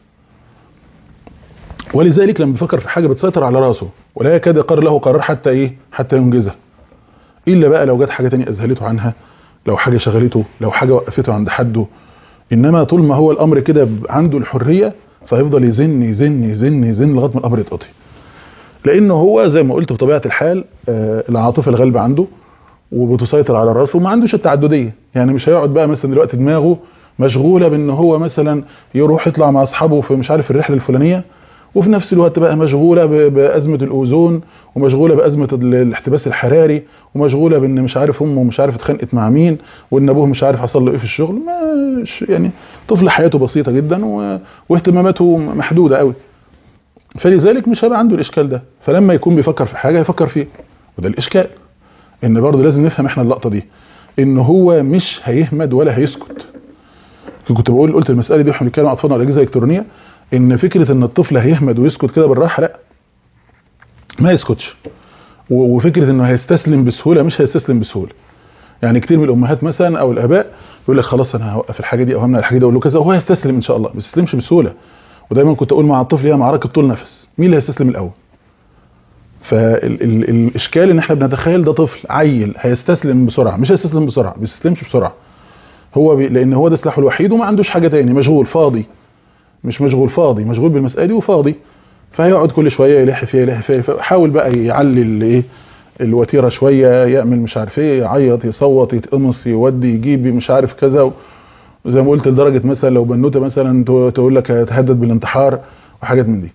ولذلك لما بيفكر في حاجه بتسيطر على راسه ولا يكاد يقرر له قرار حتى ايه حتى ينجزها الا بقى لو جت حاجه تانية اذهلته عنها لو حاجه شغلته لو حاجه وقفته عند حده انما طول ما هو الامر كده ب- عنده الحريه فهيفضل يزن يزن يزن يزن لغايه ما الامر يتقضي لانه هو زي ما قلت بطبيعه الحال آه، العاطفه الغالبه عنده وبتسيطر على راسه وما عندوش التعدديه يعني مش هيقعد بقى مثلا دلوقتي دماغه مشغوله بان هو مثلا يروح يطلع مع اصحابه في مش عارف الرحله الفلانيه وفي نفس الوقت بقى مشغوله ب- بازمه الاوزون ومشغوله بازمه ال- الاحتباس الحراري ومشغوله بان مش عارف امه مش عارف اتخانقت مع مين وان ابوه مش عارف حصل له ايه في الشغل مش يعني طفل حياته بسيطه جدا و... واهتماماته محدوده قوي فلذلك مش هيبقى عنده الاشكال ده فلما يكون بيفكر في حاجه هيفكر فيها وده الاشكال ان برضه لازم نفهم احنا اللقطه دي ان هو مش هيهمد ولا هيسكت كنت بقول قلت المساله دي واحنا بنتكلم عن اطفالنا على الاجهزه الالكترونيه ان فكره ان الطفل هيهمد ويسكت كده بالراحه لا ما يسكتش و- وفكره انه هيستسلم بسهوله مش هيستسلم بسهوله يعني كتير من الامهات مثلا او الاباء يقول لك خلاص انا هوقف الحاجه دي او همنع الحاجه دي اقول له كذا وهو هيستسلم ان شاء الله ما يستسلمش بسهوله ودايما كنت اقول مع الطفل هي معركه طول نفس مين اللي هيستسلم الاول فالاشكال ان احنا بنتخيل ده طفل عيل هيستسلم بسرعه مش هيستسلم بسرعه ما بيستسلمش بسرعه هو بي... لان هو ده سلاحه الوحيد وما عندوش حاجه تاني مشغول فاضي مش مشغول فاضي مشغول بالمساله دي وفاضي فهيقعد كل شويه يلح فيها يلح فيها حاول بقى يعلي الايه الوتيره شويه يعمل مش عارف ايه يعيط يصوت يتقمص يودي يجيب مش عارف كذا وزي ما قلت لدرجه مثلا لو بنوته مثلا تو- تقول لك هتهدد بالانتحار وحاجات من دي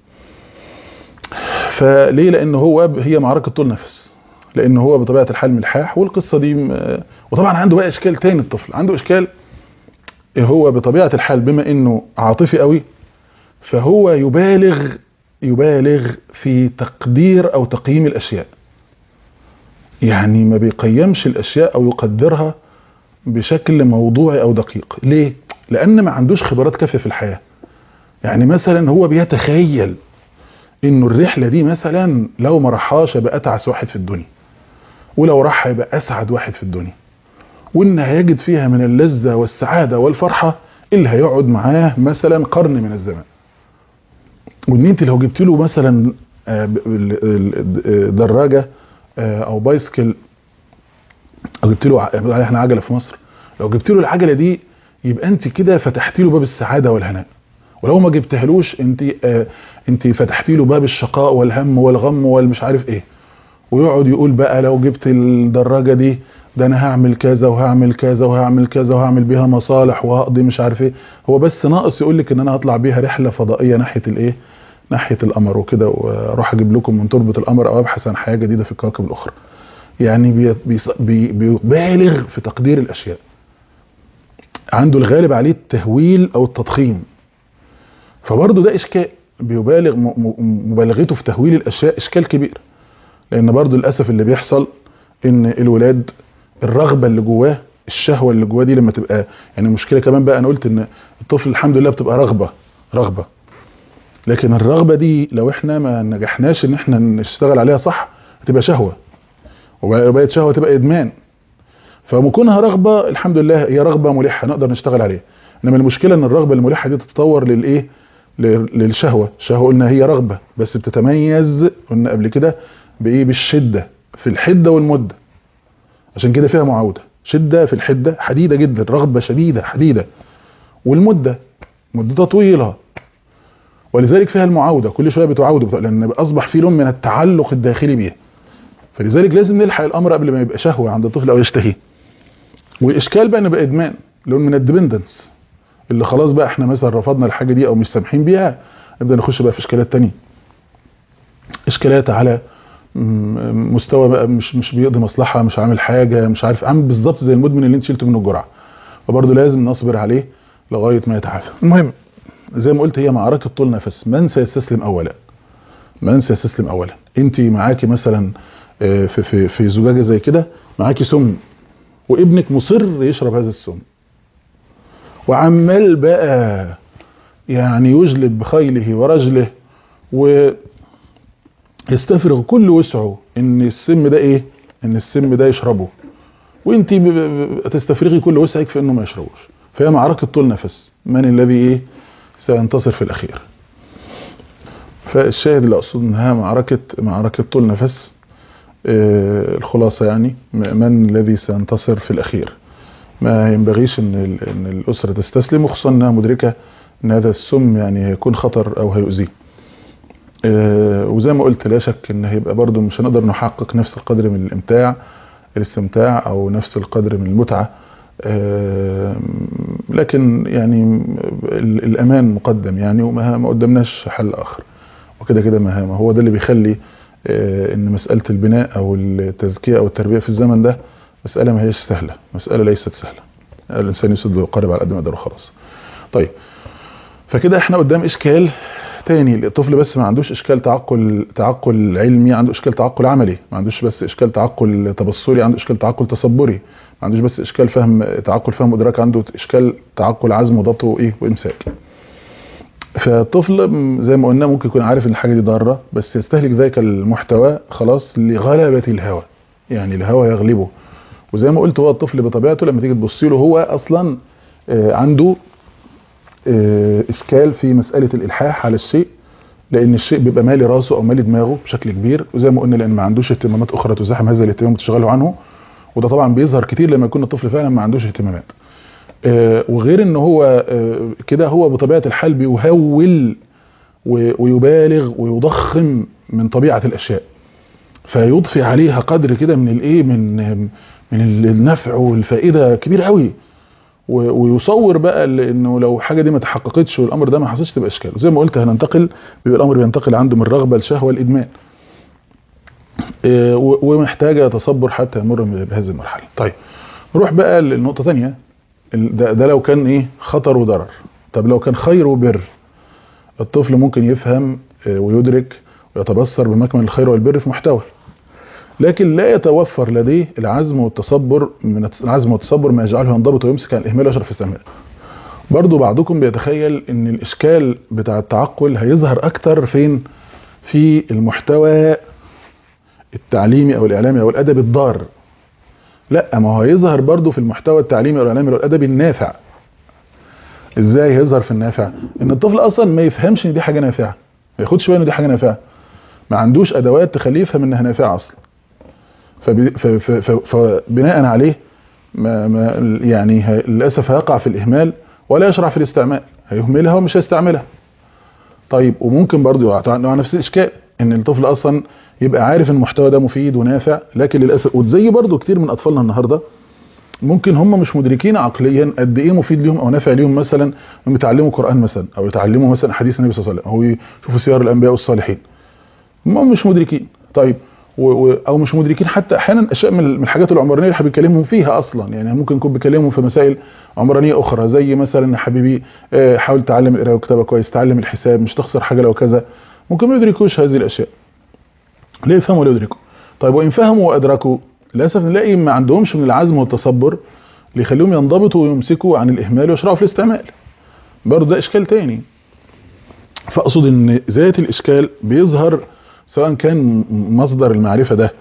فليه لان هو ب- هي معركه طول نفس لان هو بطبيعه الحال ملحاح والقصه دي م- وطبعا عنده بقى اشكال تاني الطفل عنده اشكال هو بطبيعه الحال بما انه عاطفي قوي فهو يبالغ يبالغ في تقدير او تقييم الاشياء يعني ما بيقيمش الاشياء او يقدرها بشكل موضوعي او دقيق ليه لان ما عندوش خبرات كافيه في الحياه يعني مثلا هو بيتخيل انه الرحله دي مثلا لو ما راحهاش يبقى اتعس واحد في الدنيا ولو راح هيبقى اسعد واحد في الدنيا وان هيجد فيها من اللذه والسعاده والفرحه اللي هيقعد معاه مثلا قرن من الزمان وان انت لو جبت له مثلا آه، ب- ال- ال- دراجه آه، او بايسكل او جبت له ع- احنا عجله في مصر لو جبت له العجله دي يبقى انت كده فتحت له باب السعاده والهناء ولو ما جبتهالوش انت آه انت فتحتي له باب الشقاء والهم والغم والمش عارف ايه ويقعد يقول بقى لو جبت الدراجه دي ده انا هعمل كذا وهعمل كذا وهعمل كذا وهعمل بيها مصالح وهقضي مش عارف ايه هو بس ناقص يقول لك ان انا هطلع بيها رحله فضائيه ناحيه الايه ناحيه القمر وكده واروح اجيب لكم من تربه القمر او ابحث عن حياه جديده في الكواكب الاخرى يعني بي- بيص- بي- بيبالغ في تقدير الاشياء عنده الغالب عليه التهويل او التضخيم فبرضه ده اشكال بيبالغ م- م- مبالغته في تهويل الاشياء اشكال كبير لان برضه للاسف اللي بيحصل ان الولاد الرغبه اللي جواه الشهوه اللي جواه دي لما تبقى يعني المشكله كمان بقى انا قلت ان الطفل الحمد لله بتبقى رغبه رغبه لكن الرغبه دي لو احنا ما نجحناش ان احنا نشتغل عليها صح هتبقى شهوه وبقت شهوه تبقى ادمان فمكونها رغبه الحمد لله هي رغبه ملحه نقدر نشتغل عليها انما المشكله ان الرغبه الملحه دي تتطور للايه لل- للشهوه الشهوه قلنا هي رغبه بس بتتميز قلنا قبل كده بايه بالشده في الحده والمده عشان كده فيها معاوده شده في الحده حديده جدا رغبه شديده حديده والمده مدتها طويله ولذلك فيها المعاوده كل شويه بتعاود بتاع- لان اصبح في لون من التعلق الداخلي بيها فلذلك لازم نلحق الامر قبل ما يبقى شهوه عند الطفل او يشتهيه واشكال بقى ان بقى ادمان لون من الديبندنس اللي خلاص بقى احنا مثلا رفضنا الحاجه دي او مش سامحين بيها نبدا نخش بقى في اشكالات تانية اشكالات على م- مستوى بقى مش مش بيقضي مصلحه مش عامل حاجه مش عارف عامل بالظبط زي المدمن اللي انت شلته منه الجرعه فبرضه لازم نصبر عليه لغايه ما يتعافى المهم زي ما قلت هي معركه طول نفس من سيستسلم اولا من سيستسلم اولا انت معاكي مثلا آه، في في في زجاجه زي كده معاكي سم وابنك مصر يشرب هذا السم وعمال بقى يعني يجلب بخيله ورجله ويستفرغ كل وسعه ان السم ده ايه ان السم ده يشربه وانت ب- ب- ب- تستفرغي كل وسعك في انه ما يشربوش فهي معركه طول نفس من الذي ايه سينتصر في الاخير فالشاهد اللي اقصد انها معركه معركه طول نفس آه، الخلاصه يعني م- من الذي سينتصر في الاخير ما ينبغيش ان ال- ان الاسره تستسلم وخصوصا انها مدركه ان هذا السم يعني هيكون خطر او هيؤذيه آه، وزي ما قلت لا شك ان هيبقى برضو مش هنقدر نحقق نفس القدر من الامتاع الاستمتاع او نفس القدر من المتعه آه، لكن يعني ال- الامان مقدم يعني وما ما قدمناش حل اخر وكده كده ما ما هو ده اللي بيخلي آه، ان مساله البناء او التزكيه او التربيه في الزمن ده مساله ما هيش سهله مساله ليست سهله الانسان يسد ويقارب على قد ما يقدر وخلاص طيب فكده احنا قدام اشكال تاني الطفل بس ما عندوش اشكال تعقل تعقل علمي عنده اشكال تعقل عملي ما عندوش بس اشكال تعقل تبصري عنده اشكال تعقل تصبري ما عندوش بس اشكال فهم تعقل فهم ادراك عنده اشكال تعقل عزم وضبط وايه وامساك فالطفل م- زي ما قلنا ممكن يكون عارف ان الحاجه دي ضاره بس يستهلك ذلك المحتوى خلاص لغلبه الهوى يعني الهوى يغلبه وزي ما قلت هو الطفل بطبيعته لما تيجي تبص له هو اصلا آه، عنده آه، اشكال في مساله الالحاح على الشيء لان الشيء بيبقى مالي راسه او مالي دماغه بشكل كبير وزي ما قلنا لان ما عندوش اهتمامات اخرى تزاحم هذا الاهتمام وتشغله عنه وده طبعا بيظهر كتير لما يكون الطفل فعلا ما عندوش اهتمامات آه، وغير ان هو آه، كده هو بطبيعه الحال بيهول و- ويبالغ ويضخم من طبيعه الاشياء فيضفي عليها قدر كده من الايه من من النفع والفائده كبير قوي و- ويصور بقى ال- انه لو حاجه دي ما تحققتش والامر ده ما حصلش تبقى اشكال زي ما قلت هننتقل بيبقى الامر بينتقل عنده من رغبه لشهوه الادمان إيه، و- ومحتاجه تصبر حتى يمر بهذه المرحله طيب نروح بقى لنقطه ثانيه ده, ده لو كان ايه خطر وضرر طب لو كان خير وبر الطفل ممكن يفهم آه، ويدرك ويتبصر بمكمن الخير والبر في محتوى لكن لا يتوفر لديه العزم والتصبر من العزم والتصبر ما يجعله ينضبط ويمسك عن الاهمال ويشرف في استعماله برضو بعضكم بيتخيل ان الاشكال بتاع التعقل هيظهر اكتر فين في المحتوى التعليمي او الاعلامي او الادبي الضار لا ما هو هيظهر برضو في المحتوى التعليمي او الاعلامي او الادبي النافع ازاي هيظهر في النافع ان الطفل اصلا ما يفهمش ان دي حاجه نافعه ما ياخدش باله ان دي حاجه نافعه ما عندوش ادوات تخليه يفهم انها نافعه اصلا فب- ف- ف- ف- فبناء عليه ما ما يعني ه- للاسف هيقع في الاهمال ولا يشرع في الاستعمال هيهملها ومش هيستعملها طيب وممكن برضه يقع يقع نفس الاشكال ان الطفل اصلا يبقى عارف ان المحتوى ده مفيد ونافع لكن للاسف وزي برضه كتير من اطفالنا النهارده ممكن هم مش مدركين عقليا قد ايه مفيد ليهم او نافع ليهم مثلا انهم يتعلموا قران مثلا او يتعلموا مثلا حديث النبي صلى الله عليه وسلم او يشوفوا سير الانبياء والصالحين هم مش مدركين طيب و و او مش مدركين حتى احيانا اشياء من من الحاجات العمرانيه اللي احنا بنكلمهم فيها اصلا يعني ممكن نكون بنكلمهم في مسائل عمرانيه اخرى زي مثلا يا حبيبي آه، حاول تعلم القراءه والكتابه كويس تعلم الحساب مش تخسر حاجه لو كذا ممكن ما يدركوش هذه الاشياء ليه يفهموا ولا يدركوا طيب وان فهموا وادركوا للاسف نلاقي ما عندهمش من العزم والتصبر اللي يخليهم ينضبطوا ويمسكوا عن الاهمال ويشرعوا في الاستعمال برضه ده اشكال تاني فاقصد ان ذات الاشكال بيظهر سواء كان مصدر المعرفه ده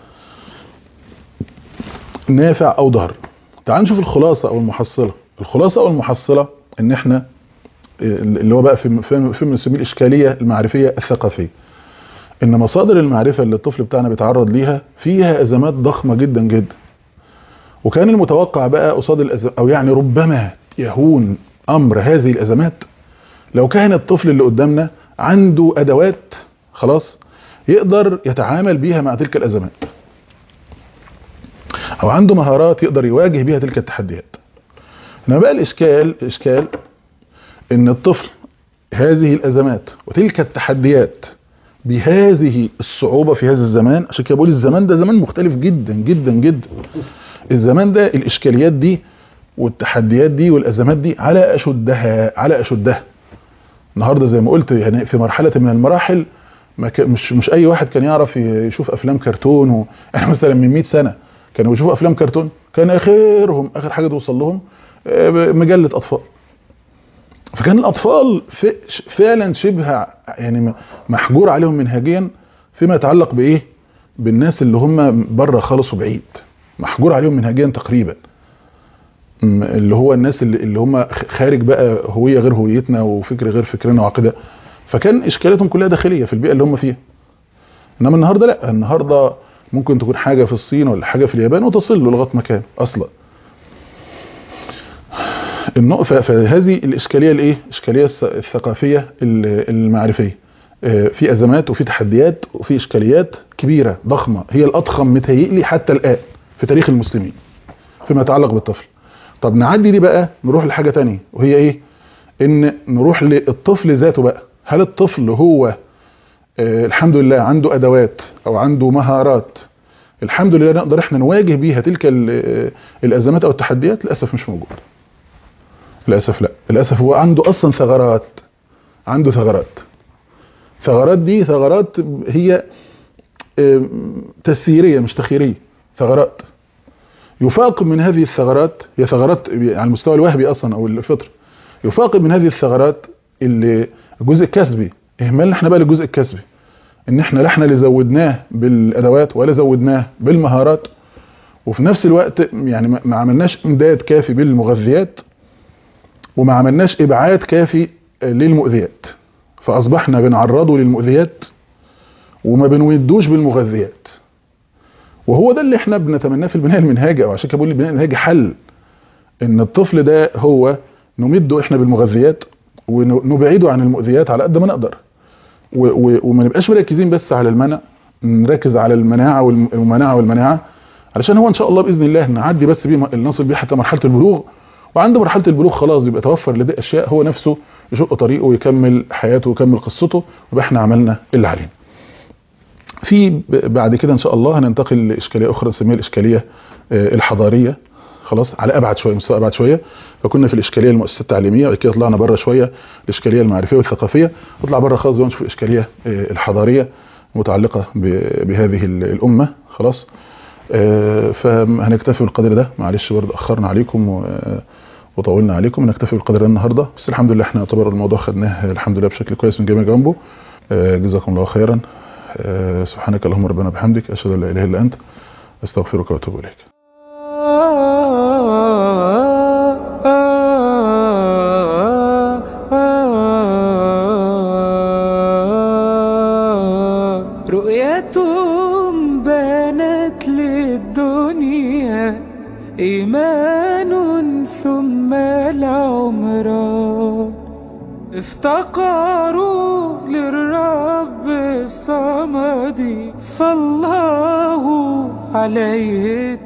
نافع او ضار تعال نشوف الخلاصه او المحصله الخلاصه او المحصله ان احنا اللي هو بقى في في في بنسميه الاشكاليه المعرفيه الثقافيه ان مصادر المعرفه اللي الطفل بتاعنا بيتعرض ليها فيها ازمات ضخمه جدا جدا وكان المتوقع بقى قصاد الأزمات او يعني ربما يهون امر هذه الازمات لو كان الطفل اللي قدامنا عنده ادوات خلاص يقدر يتعامل بيها مع تلك الازمات او عنده مهارات يقدر يواجه بيها تلك التحديات انما بقى الاشكال الاشكال ان الطفل هذه الازمات وتلك التحديات بهذه الصعوبة في هذا الزمان عشان كده بقول الزمان ده زمان مختلف جدا جدا جدا الزمان ده الاشكاليات دي والتحديات دي والازمات دي على اشدها على اشدها النهارده زي ما قلت يعني في مرحله من المراحل ما كان مش مش اي واحد كان يعرف يشوف افلام كرتون و... احنا مثلا من 100 سنه كانوا بيشوفوا افلام كرتون كان اخرهم اخر حاجه توصل لهم آه، مجله اطفال فكان الاطفال ف- فعلا شبه يعني محجور عليهم منهجيا فيما يتعلق بايه بالناس اللي هم بره خالص وبعيد محجور عليهم منهجيا تقريبا م- اللي هو الناس اللي, اللي هم خ- خارج بقى هويه غير هويتنا وفكر غير فكرنا وعقيده فكان اشكالاتهم كلها داخليه في البيئه اللي هم فيها انما النهارده لا النهارده ممكن تكون حاجه في الصين ولا حاجه في اليابان وتصل له لغايه مكان اصلا النقطة فهذه الإشكالية الإيه؟ الإشكالية الث- الثقافية ال- المعرفية آه، في أزمات وفي تحديات وفي إشكاليات كبيرة ضخمة هي الأضخم متهيئلي حتى الآن في تاريخ المسلمين فيما يتعلق بالطفل طب نعدي دي بقى نروح لحاجة تانية وهي إيه؟ إن نروح للطفل ذاته بقى هل الطفل هو آه، الحمد لله عنده أدوات أو عنده مهارات الحمد لله نقدر احنا نواجه بيها تلك ال- الأزمات أو التحديات للأسف مش موجود للاسف لا للاسف هو عنده اصلا ثغرات عنده ثغرات ثغرات دي ثغرات هي آم، تسييريه مش تخييريه ثغرات يفاقم من هذه الثغرات هي ثغرات على المستوى الوهبي اصلا او الفطر يفاقم من هذه الثغرات اللي الجزء الكسبي اهمالنا احنا بقى للجزء الكسبي ان احنا لا احنا اللي زودناه بالادوات ولا زودناه بالمهارات وفي نفس الوقت يعني ما ما عملناش امداد كافي بالمغذيات وما عملناش ابعاد كافي للمؤذيات فاصبحنا بنعرضه للمؤذيات وما بنودوش بالمغذيات وهو ده اللي احنا بنتمناه في البناء المنهجي او عشان كده بقول البناء المنهجي حل ان الطفل ده هو نمده احنا بالمغذيات ونبعده عن المؤذيات على قد ما نقدر و- و- وما نبقاش مركزين بس على المنع نركز على المناعه والم- والمناعه والمناعه علشان هو ان شاء الله باذن الله نعدي بس بيه نصل بيه حتى مرحله البلوغ وعند مرحله البلوغ خلاص يبقى توفر لديه اشياء هو نفسه يشق طريقه ويكمل حياته ويكمل قصته ويبقى احنا عملنا اللي علينا. في ب- بعد كده ان شاء الله هننتقل لاشكاليه اخرى نسميها الاشكاليه آه، الحضاريه خلاص على ابعد شويه مستوى ابعد شويه فكنا في الاشكاليه المؤسسات التعليميه بعد كده طلعنا بره شويه الاشكاليه المعرفيه والثقافيه نطلع بره خالص بقى نشوف الاشكاليه آه، الحضاريه متعلقه ب- بهذه ال- الامه خلاص آه، فهنكتفي بالقدر ده معلش برضه اخرنا عليكم و- وطولنا عليكم نكتفي بالقدر ده النهارده بس الحمد لله احنا يعتبر الموضوع خدناه الحمد لله بشكل كويس من جميع جوانبه آه، جزاكم الله خيرا آه، سبحانك اللهم ربنا بحمدك اشهد ان لا اله الا انت استغفرك واتوب اليك رؤيتهم بانت للدنيا إيمان ثم العمران افتقروا للرب الصمد فالله عليه